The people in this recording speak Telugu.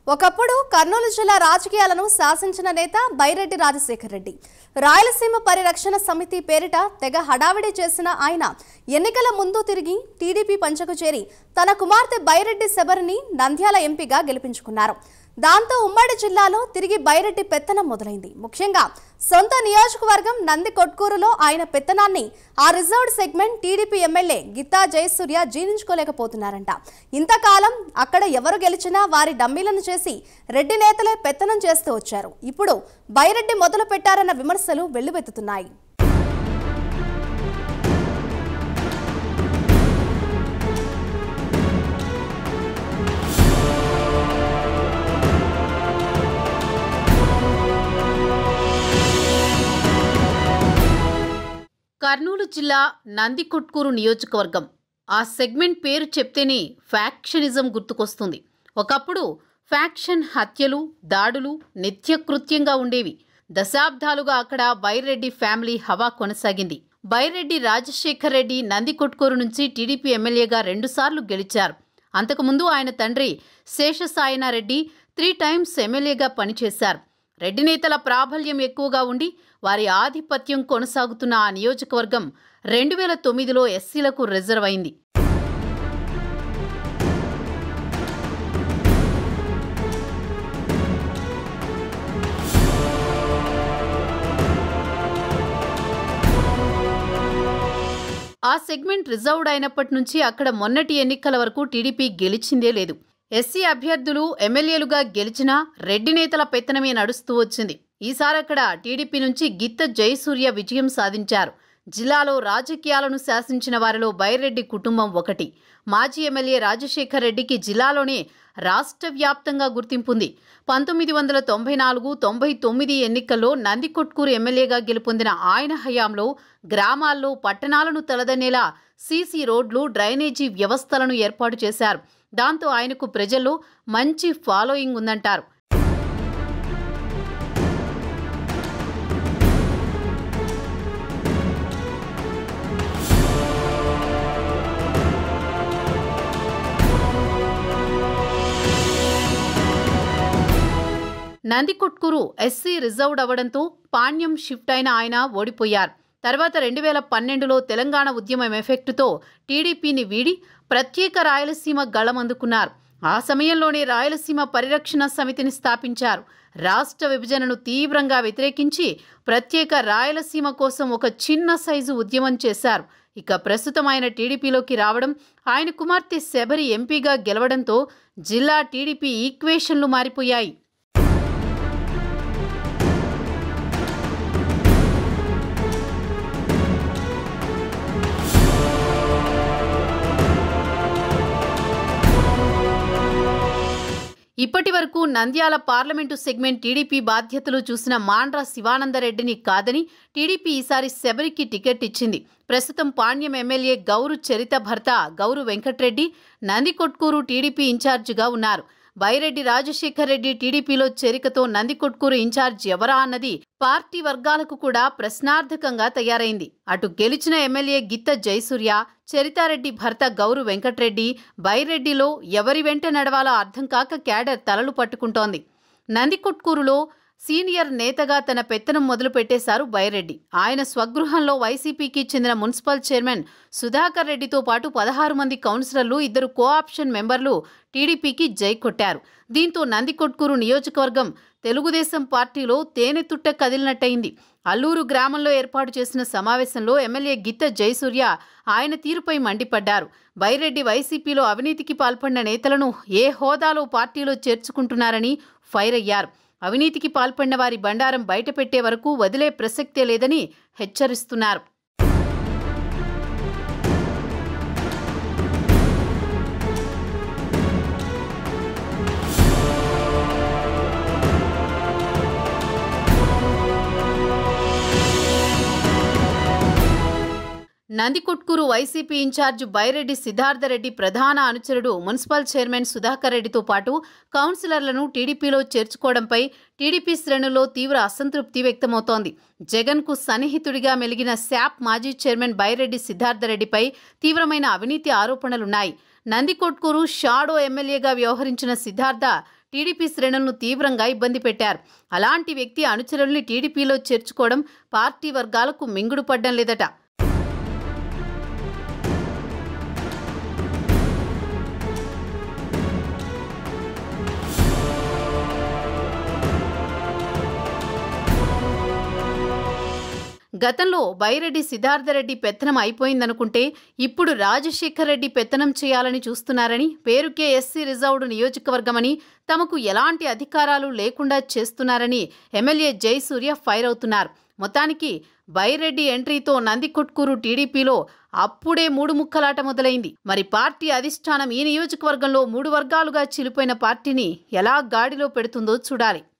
ఒకప్పుడు కర్నూలు జిల్లా రాజకీయాలను శాసించిన నేత బైరెడ్డి రాజశేఖర్ రెడ్డి రాయలసీమ పరిరక్షణ సమితి పేరిట తెగ హడావిడి చేసిన ఆయన ఎన్నికల ముందు తిరిగి టీడీపీ పంచకు చేరి తన కుమార్తె బైరెడ్డి శబరిని నంద్యాల ఎంపీగా గెలిపించుకున్నారు దాంతో ఉమ్మడి జిల్లాలో తిరిగి బైరెడ్డి పెత్తనం మొదలైంది ముఖ్యంగా సొంత నియోజకవర్గం నంది కొట్కూరులో ఆయన పెత్తనాన్ని ఆ reserved segment TDP MLA Geetha Jayasurya జీర్ణించుకోలేకపోతున్నారంట ఇంతకాలం అక్కడ ఎవరు గెలిచినా వారి డమ్మీలను చేసి రెడ్డి నేతలే పెత్తనం చేస్తూ వచ్చారు ఇప్పుడు బైరెడ్డి మొదలు పెట్టారన్న విమర్శలు వెల్లువెత్తుతున్నాయి కర్నూలు జిల్లా నందికొట్కూరు నియోజకవర్గం ఆ సెగ్మెంట్ పేరు చెప్తేనే ఫ్యాక్షనిజం గుర్తుకొస్తుంది ఒకప్పుడు ఫ్యాక్షన్ హత్యలు దాడులు నిత్యకృత్యంగా ఉండేవి దశాబ్దాలుగా అక్కడ బైరెడ్డి ఫ్యామిలీ హవా కొనసాగింది బైరెడ్డి రాజశేఖర్ రెడ్డి నందికొట్కూరు నుంచి టీడీపీ ఎమ్మెల్యేగా రెండుసార్లు గెలిచారు అంతకుముందు ఆయన తండ్రి శేషసాయనారెడ్డి త్రీ టైమ్స్ ఎమ్మెల్యేగా పనిచేశారు రెడ్డి నేతల ప్రాబల్యం ఎక్కువగా ఉండి వారి ఆధిపత్యం కొనసాగుతున్న ఆ నియోజకవర్గం రెండు వేల తొమ్మిదిలో ఎస్సీలకు రిజర్వ్ అయింది ఆ సెగ్మెంట్ రిజర్వ్డ్ అయినప్పటి నుంచి అక్కడ మొన్నటి ఎన్నికల వరకు టీడీపీ గెలిచిందే లేదు ఎస్సీ అభ్యర్థులు ఎమ్మెల్యేలుగా గెలిచినా రెడ్డి నేతల పెత్తనమే నడుస్తూ వచ్చింది ఈసారి అక్కడ టీడీపీ నుంచి గిత్త జయసూర్య విజయం సాధించారు జిల్లాలో రాజకీయాలను శాసించిన వారిలో బైరెడ్డి కుటుంబం ఒకటి మాజీ ఎమ్మెల్యే రాజశేఖర్ రెడ్డికి జిల్లాలోనే రాష్ట్ర వ్యాప్తంగా గుర్తింపుంది పంతొమ్మిది వందల తొంభై నాలుగు తొంభై తొమ్మిది ఎన్నికల్లో నందికొట్కూరు ఎమ్మెల్యేగా గెలుపొందిన ఆయన హయాంలో గ్రామాల్లో పట్టణాలను తలదన్నేలా సీసీ రోడ్లు డ్రైనేజీ వ్యవస్థలను ఏర్పాటు చేశారు దాంతో ఆయనకు ప్రజల్లో మంచి ఫాలోయింగ్ ఉందంటారు నందికొట్కూరు ఎస్సీ రిజర్వ్డ్ అవ్వడంతో పాణ్యం షిఫ్ట్ అయిన ఆయన ఓడిపోయారు తర్వాత రెండు వేల పన్నెండులో తెలంగాణ ఉద్యమం ఎఫెక్టుతో టీడీపీని వీడి ప్రత్యేక రాయలసీమ గళం అందుకున్నారు ఆ సమయంలోనే రాయలసీమ పరిరక్షణ సమితిని స్థాపించారు రాష్ట్ర విభజనను తీవ్రంగా వ్యతిరేకించి ప్రత్యేక రాయలసీమ కోసం ఒక చిన్న సైజు ఉద్యమం చేశారు ఇక ప్రస్తుతం ఆయన టీడీపీలోకి రావడం ఆయన కుమార్తె శబరి ఎంపీగా గెలవడంతో జిల్లా టీడీపీ ఈక్వేషన్లు మారిపోయాయి ఇప్పటి వరకు నంద్యాల పార్లమెంటు సెగ్మెంట్ టీడీపీ బాధ్యతలు చూసిన మాండ్ర శివానందరెడ్డిని కాదని టీడీపీ ఈసారి శబరికి టికెట్ ఇచ్చింది ప్రస్తుతం పాణ్యం ఎమ్మెల్యే గౌరు చరిత భర్త గౌరు వెంకట్రెడ్డి నందికొట్కూరు టీడీపీ ఇన్ఛార్జిగా ఉన్నారు బైరెడ్డి రాజశేఖర్ రెడ్డి టీడీపీలో చేరికతో నందికొట్కూరు ఇన్ఛార్జ్ ఎవరా అన్నది పార్టీ వర్గాలకు కూడా ప్రశ్నార్థకంగా తయారైంది అటు గెలిచిన ఎమ్మెల్యే గిత్త జయసూర్య చరితారెడ్డి భర్త గౌరు వెంకట్రెడ్డి బైరెడ్డిలో ఎవరి వెంట నడవాలో అర్థం కాక క్యాడర్ తలలు పట్టుకుంటోంది నందికొట్కూరులో సీనియర్ నేతగా తన పెత్తనం మొదలు పెట్టేశారు బైరెడ్డి ఆయన స్వగృహంలో వైసీపీకి చెందిన మున్సిపల్ చైర్మన్ సుధాకర్ రెడ్డితో పాటు పదహారు మంది కౌన్సిలర్లు ఇద్దరు కోఆప్షన్ మెంబర్లు టీడీపీకి జై కొట్టారు దీంతో నందికొట్కూరు నియోజకవర్గం తెలుగుదేశం పార్టీలో తేనెతుట్ట కదిలినట్టయింది అల్లూరు గ్రామంలో ఏర్పాటు చేసిన సమావేశంలో ఎమ్మెల్యే గిత్త జయసూర్య ఆయన తీరుపై మండిపడ్డారు బైరెడ్డి వైసీపీలో అవినీతికి పాల్పడిన నేతలను ఏ హోదాలో పార్టీలో చేర్చుకుంటున్నారని ఫైర్ అయ్యారు అవినీతికి పాల్పడిన వారి బండారం బయటపెట్టే వరకు వదిలే ప్రసక్తే లేదని హెచ్చరిస్తున్నారు నందికొట్కూరు వైసీపీ ఇన్ఛార్జ్ బైరెడ్డి సిద్ధార్థరెడ్డి ప్రధాన అనుచరుడు మున్సిపల్ చైర్మన్ సుధాకర్ రెడ్డితో పాటు కౌన్సిలర్లను టీడీపీలో చేర్చుకోవడంపై టీడీపీ శ్రేణుల్లో తీవ్ర అసంతృప్తి వ్యక్తమవుతోంది జగన్కు సన్నిహితుడిగా మెలిగిన శాప్ మాజీ చైర్మన్ బైరెడ్డి సిద్ధార్థరెడ్డిపై తీవ్రమైన అవినీతి ఆరోపణలున్నాయి నందికొట్కూరు షాడో ఎమ్మెల్యేగా వ్యవహరించిన సిద్ధార్థ టీడీపీ శ్రేణులను తీవ్రంగా ఇబ్బంది పెట్టారు అలాంటి వ్యక్తి అనుచరుల్ని టీడీపీలో చేర్చుకోవడం పార్టీ వర్గాలకు మింగుడు పడ్డం లేదట గతంలో బైరెడ్డి సిద్ధార్థరెడ్డి పెత్తనం అయిపోయిందనుకుంటే ఇప్పుడు రాజశేఖర్ రెడ్డి పెత్తనం చేయాలని చూస్తున్నారని పేరుకే ఎస్సీ రిజర్వ్డ్ నియోజకవర్గమని తమకు ఎలాంటి అధికారాలు లేకుండా చేస్తున్నారని ఎమ్మెల్యే జయసూర్య ఫైర్ అవుతున్నారు మొత్తానికి బైరెడ్డి ఎంట్రీతో నందికొట్కూరు టీడీపీలో అప్పుడే మూడు ముక్కలాట మొదలైంది మరి పార్టీ అధిష్టానం ఈ నియోజకవర్గంలో మూడు వర్గాలుగా చిలిపోయిన పార్టీని ఎలా గాడిలో పెడుతుందో చూడాలి